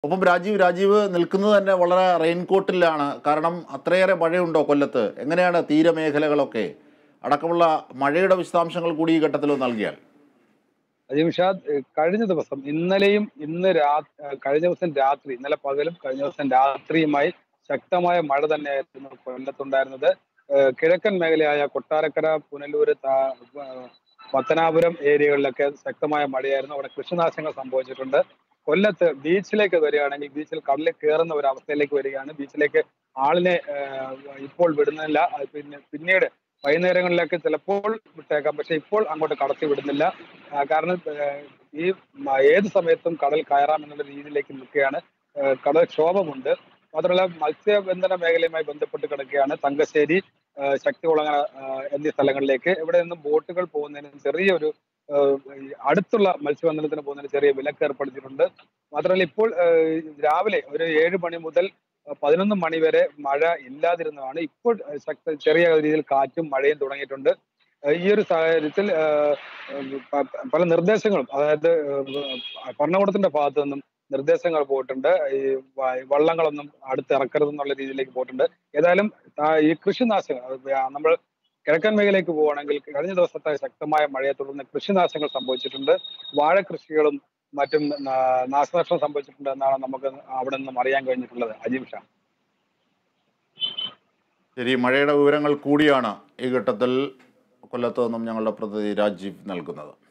ഒപ്പം രാജീവ് രാജീവ് നിൽക്കുന്നത് തന്നെ വളരെ റെയിൻകോട്ടിലാണ് കാരണം അത്രയേറെ മഴയുണ്ടോ കൊല്ലത്ത് എങ്ങനെയാണ് തീരമേഖലകളൊക്കെ അടക്കമുള്ള മഴയുടെ വിശദാംശങ്ങൾ കൂടി ഈ ഘട്ടത്തിൽ ഒന്ന് നൽകിയാൽ അജിംഷാദ് ഏഹ് കഴിഞ്ഞ ദിവസം ഇന്നലെയും ഇന്ന് രാ ഏഹ് കഴിഞ്ഞ ദിവസം രാത്രി ഇന്നലെ പകലും കഴിഞ്ഞ ദിവസം രാത്രിയുമായി ശക്തമായ മഴ തന്നെയായിരുന്നു കൊല്ലത്തുണ്ടായിരുന്നത് ഏഹ് കിഴക്കൻ മേഖലയായ കൊട്ടാരക്കര പുനലൂര് താ- ഏഹ് പത്തനാപുരം ഏരിയകളിലൊക്കെ ശക്തമായ മഴയായിരുന്നു അവിടെ കൃഷിനാശങ്ങൾ സംഭവിച്ചിട്ടുണ്ട് കൊല്ലത്ത് ബീച്ചിലേക്ക് വരികയാണെങ്കിൽ ബീച്ചിൽ കടലിൽ കയറുന്ന ഒരു അവസ്ഥയിലേക്ക് വരികയാണ് ബീച്ചിലേക്ക് ആളിനെ ഏഹ് ഇപ്പോൾ വിടുന്നില്ല അത് പിന്നെ പിന്നീട് വൈകുന്നേരങ്ങളിലൊക്കെ ചിലപ്പോൾ വിട്ടേക്കാം പക്ഷെ ഇപ്പോൾ അങ്ങോട്ട് കടത്തി വിടുന്നില്ല ആ, കാരണം ഏഹ്, ഈ മ- ഏത് സമയത്തും കടൽ കയറാം എന്നുള്ള രീതിയിലേക്ക് നിൽക്കുകയാണ് ഏഹ്, കടൽ ക്ഷോഭമുണ്ട് മാത്രമല്ല മത്സ്യബന്ധന മേഖലയുമായി ബന്ധപ്പെട്ട് കിടക്കുകയാണ് തങ്കശ്ശേരി ഏഹ്, ശക്തികുളങ്ങര ഏഹ്, എന്നീ സ്ഥലങ്ങളിലേക്ക് ഇവിടെ നിന്നും ബോട്ടുകൾ പോകുന്നതിന് ചെറിയൊരു ഏഹ്, ഈ അടുത്തുള്ള മത്സ്യബന്ധനത്തിന് പോകുന്നതിന് ചെറിയ വിലക്ക് ഏർപ്പെടുത്തിയിട്ടുണ്ട് മാത്രമല്ല ഇപ്പോൾ ഏഹ്, രാവിലെ ഒരു ഏഴ് മണി മുതൽ പതിനൊന്ന് മണി വരെ മഴ ഇല്ലാതിരുന്നതാണ് ഇപ്പോൾ ശക്ത ചെറിയ രീതിയിൽ കാറ്റും മഴയും തുടങ്ങിയിട്ടുണ്ട് ഏഹ് ഈ ഒരു സാഹചര്യത്തിൽ ഏഹ്, ഏഹ് പ- പ- പല നിർദ്ദേശങ്ങളും അതായത് ഏഹ് ഭരണകൂടത്തിന്റെ ഭാഗത്തു നിന്നും നിർദ്ദേശങ്ങൾ പോയിട്ടുണ്ട് ഈ വ- വള്ളങ്ങളൊന്നും അടുത്ത് ഇറക്കരുതെന്നുള്ള രീതിയിലേക്ക് പോയിട്ടുണ്ട് ഏതായാലും ആ ഈ കൃഷിനാശങ്ങൾ അത് നമ്മൾ കിഴക്കൻ മേഖലയിലേക്ക് പോവുകയാണെങ്കിൽ കഴിഞ്ഞ ദിവസത്തെ ശക്തമായ മഴയെ തുടർന്ന് കൃഷിനാശങ്ങൾ സംഭവിച്ചിട്ടുണ്ട് വാഴ കൃഷികളും മറ്റും നാ- നാശനഷ്ടം സംഭവിച്ചിട്ടുണ്ട് എന്നാണ് നമുക്ക് അവിടെ നിന്നും അറിയാൻ കഴിഞ്ഞിട്ടുള്ളത് അജീം ഷാ ശരി മഴയുടെ വിവരങ്ങൾ കൂടിയാണ് ഈ ഘട്ടത്തിൽ കൊല്ലത്ത് നിന്നും ഞങ്ങളുടെ പ്രതിനിധി രാജീവ് നൽകുന്നത്